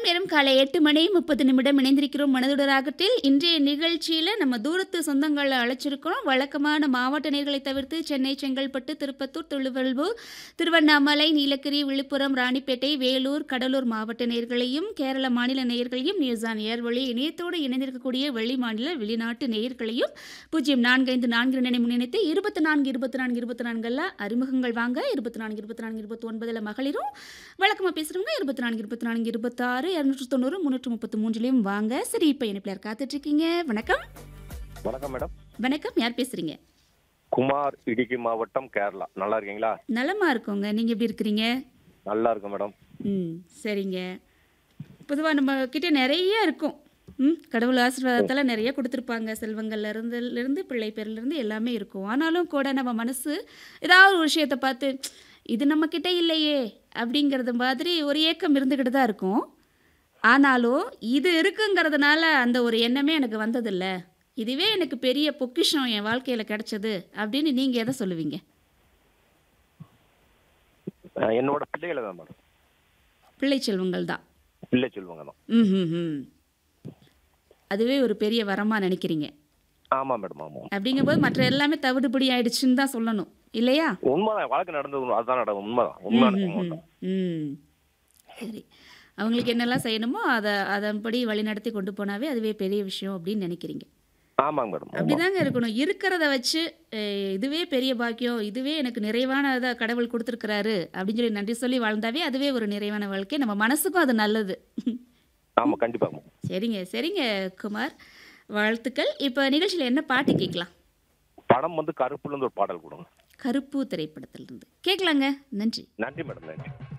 நேரம் காலை எட்டு மணி முப்பது நிமிடம் இணைந்திருக்கிறோம் மனதுடராகத்தில் இன்றைய நிகழ்ச்சியில் நம்ம தூரத்து சொந்தங்களை அழைச்சிருக்கிறோம் வழக்கமான மாவட்ட நேர்களை தவிர்த்து சென்னை செங்கல்பட்டு திருப்பத்தூர் திருவள்ளூர் திருவண்ணாமலை நீலகிரி விழுப்புரம் ராணிப்பேட்டை வேலூர் கடலூர் மாவட்ட நேர்களையும் கேரள மாநில நேயர்களையும் நியூஸ் ஆன் ஏர் வழி இணையத்தோடு இணைந்திருக்கக்கூடிய வெளி மாநில வெளிநாட்டு நேயர்களையும் பூஜ்ஜியம் நான்கு ஐந்து நான்கு நினை முன்னிணைத்து இருபத்தி நான்கு இருபத்தி நான்கு இருபத்தி நான்கில் அறிமுகங்கள் வாங்க இருபத்தி நான்கு இருபத்தி நான்கு இருபத்தி ஒன்பதில் மகளிரும் வழக்கமாக பேசுகிறவங்க இருபத்தி நான்கு இருபத்தி நான்கு இருபத்தாறு இரநூற்றி தொண்ணூறு முந்நூற்றி முப்பத்தி மூன்றுலேயும் வாங்க சரி இப்போ என்ன பிள்ளையார் காத்துட்ருக்கீங்க வணக்கம் வணக்கம் மேடம் வணக்கம் யார் பேசுகிறீங்க குமார் இடுக்கி மாவட்டம் கேரளா நல்லா இருக்கீங்களா நலமா இருக்கோங்க நீங்கள் எப்படி இருக்கிறீங்க நல்லா இருக்கும் மேடம் ம் சரிங்க பொதுவாக நம்ம கிட்ட நிறைய இருக்கும் ம் கடவுள் ஆசீர்வாதத்தால் நிறைய கொடுத்துருப்பாங்க செல்வங்கள்ல இருந்து இருந்து பிள்ளை பேர்லேருந்து எல்லாமே இருக்கும் ஆனாலும் கூட நம்ம மனசு ஏதாவது ஒரு விஷயத்தை பார்த்து இது நம்மக்கிட்ட இல்லையே அப்படிங்கிறது மாதிரி ஒரு ஏக்கம் இருந்துக்கிட்டு தான் இருக்கும் ஆனாலும் இது இருக்குங்கிறதுனால அந்த ஒரு எண்ணமே எனக்கு வந்ததில்ல இதுவே எனக்கு பெரிய பொக்கிஷம் என் வாழ்க்கையில் கிடைச்சது அப்படின்னு நீங்கள் எதை சொல்லுவீங்க அஹ் என்னோட பிள்ளைகளை தான் மேடம் பிள்ளை செல்வங்கள் தான் பிள்ளை சொல்லுவாங்க தான் ம் ம் ம் அதுவே ஒரு பெரிய வரமாக நினைக்கிறீங்க ஆமா மேடம் ஆமா அப்படிங்கும்போது மற்ற எல்லாமே தவிடுபடி ஆயிடுச்சுன்னு தான் சொல்லணும் இல்லையா உண்மைதான் வாழ்க்கை நடந்தது உண்மை. அதுதான் நடக்கும் உண்மைதான் உண்மையான ம், சம்பவம் தான். ம் சரி அவங்களுக்கு என்னெல்லாம் செய்யணுமோ அதை அதன்படி வழிநடத்தி கொண்டு போனாவே அதுவே பெரிய விஷயம் அப்படின்னு நினைக்கிறீங்க ஆமாங்க மேடம் ஆமா. அப்படிதாங்க இருக்கணும் இருக்கிறத வச்சு அஹ், இதுவே பெரிய பாக்கியம் இதுவே எனக்கு நிறைவான இதை கடவுள் கொடுத்துருக்கிறாரு அப்படின்னு சொல்லி நன்றி சொல்லி வாழ்ந்தாவே அதுவே ஒரு நிறைவான வாழ்க்கை நம்ம மனசுக்கும் அது நல்லது ஆமா கண்டிப்பா சரிங்க சரிங்க குமார் வாழ்த்துக்கள் இப்போ நிகழ்ச்சியில் என்ன பாட்டு கேட்கலாம் படம் வந்து கருப்புல இருந்து ஒரு பாடல் கொடுங்க கருப்பு திரைப்படத்திலிருந்து கேட்கலாங்க நன்றி நன்றி மேடம் நன்றி